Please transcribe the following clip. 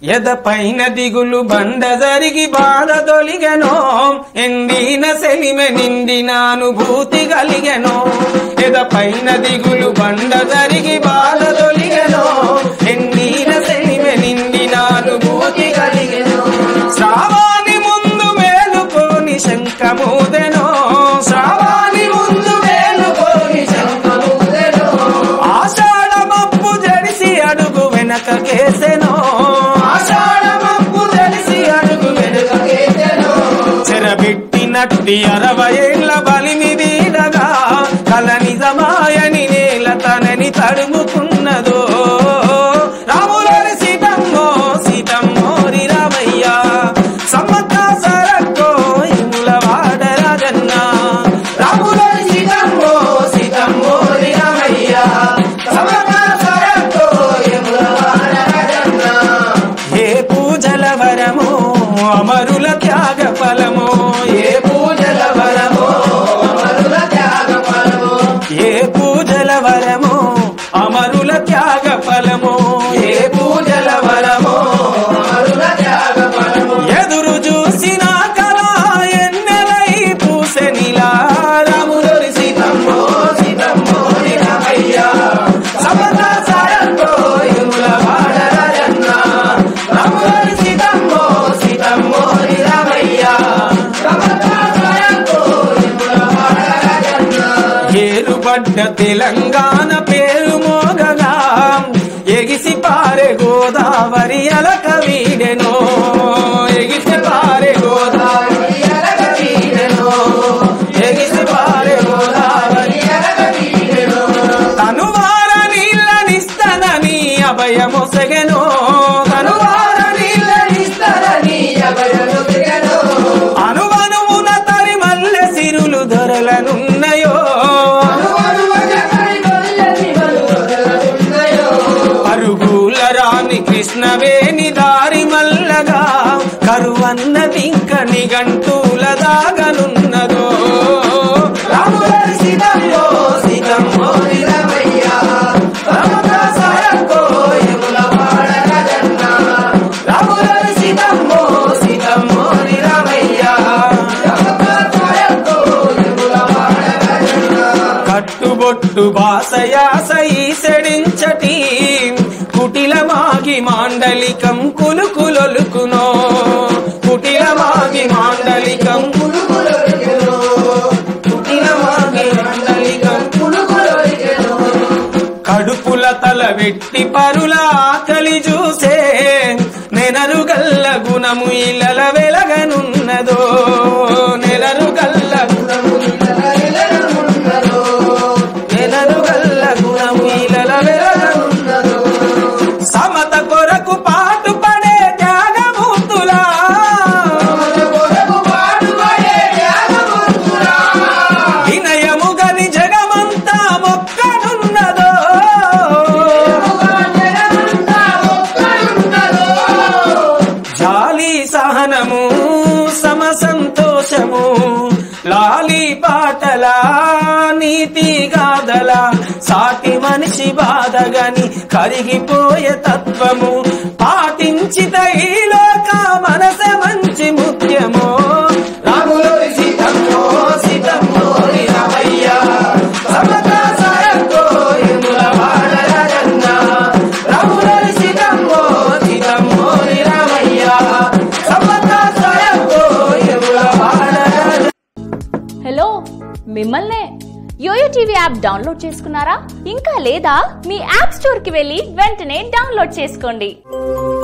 ఎద పైన దిగులు బండ జరిగి బాధ తొలిగెనో ఎండిన సెలిమె నిండిన అనుభూతి కలిగెనో ఎద పైన దిగులు బండ జరిగి బాధ తొలిగెనో ఎండిన సెలిమె నిండిన అనుభూతి కలిగెనో శ్రావాణి ముందు మేలుకోని శంఖమూదెనో శ్రావాణి ముందు మేలుకోని శంఖమూదెనో ఆషాఢ మప్పు జడిసి అడుగు వెనక కేసెనో ఆషాఢ మప్పు జడిసి అడుగు వెనక కేసెనో చెరబెట్టినట్టి అరవై ఏళ్ల బలిని వీడగా కల నిజమాయని నేల తనని తడుముకున్నదో రాములని సీతమ్మో సీతమ్మోరి రామయ్య సమ్మక్క సరక్కో ఇముల వాడరాజన్న రాములని సీతమ్మో సీతమ్మోరి రామయ్య సమ్మక్క సరక్కో ఇముల వాడరాజన్న ఏ పూజల వరమో అమరుల త్యాగ ఫలమో ఏ పూజల వరమో అమరుల త్యాగ ఫలమో ఏ పూజల వరమో అమరుల త్యాగ ఫలమో ఏ పూజల వరమో అమరుల త్యాగ ఫలమో ఎదురు చూసిన కళ ఎన్నెలై పూసెనిలా రాములరి సీతమ్మో సీతమ్మో రామయ్య సమత సాయంతో ఎముల వాడరాజన్న రాములరి సీతమ్మో సీతమ్మో రామయ్య సమత సాయంతో ఎముల వాడరాజన్న ఏరుపడ్డ తెలంగాణ పేరు మోగగా ఎగిసి పారే గోదావరి అలక వీడెనో ఎగిసి పారే గోదావరి అలక వీడెనో ఎగిసి పారే గోదావరి అలక వీడెనో తనువార నీళ్ళనిస్తనని అభయమొసగెనో తనువార నీళ్ళనిస్తనని అభయమొసగెనో అనువనువున తరి మల్లె సిరులు దొరలనున్నయో అరుగుల రాణి కృష్ణవేణి దారి మల్లగా కరువన్నది ఇంక నిగంటూల దాగనున్నదో రాములరి సీతమ్మో సీతమ్మో నిరమయ్య రామక సాయక్కో యముల వాడరాజన్న రాములరి సీతమ్మో సీతమ్మో నిరమయ్య రామక సాయక్కో యముల వాడరాజన్న కట్టుబొట్టు బాసయాస ఈసెడించటి కుటిల మాగి మాండలికం కులుకులొలుకునో కుటిల మాగి మాండలికం కులుకులొలుకునో కుటిల మాగి మాండలికం కులుకులొలుకునో కడుపుల తల వెట్టి పరుల ఆకలి చూసే నెనరు గల్ల గుణము ఇలల వెలగనున్నదో నెలరు గల్ల గుణము ఇలల వెలగనున్నదో నెలరు గల్ల గుణము ఇలల వెలగనున్నదో సమత కొరకు పాటు పడే త్యాగమూర్తులా వినయము గని జగమంతా మొక్కనున్నదో జాలి సహనము సమ సంతోషము లాలి పాటల నీతి గాదల సాటి మనిషి బాధగని కరిగిపోయే తత్వము పాటించిత ఈ లోక మనస మంచి ముఖ్యమో రాములోరి సీతమ్మో సీతమ్మో రామయ్య సమత సాయంతో ఎముల వాడరాజన్న రాములోరి సీతమ్మో సీతమ్మో రామయ్య సమత సాయంతో ఎముల వాడరాజన్న హలో మిమ్మల్నే యోయో టీవీ యాప్ డౌన్లోడ్ చేసుకున్నారా ఇంకా లేదా మీ యాప్ స్టోర్ కి వెళ్ళి వెంటనే డౌన్లోడ్ చేసుకోండి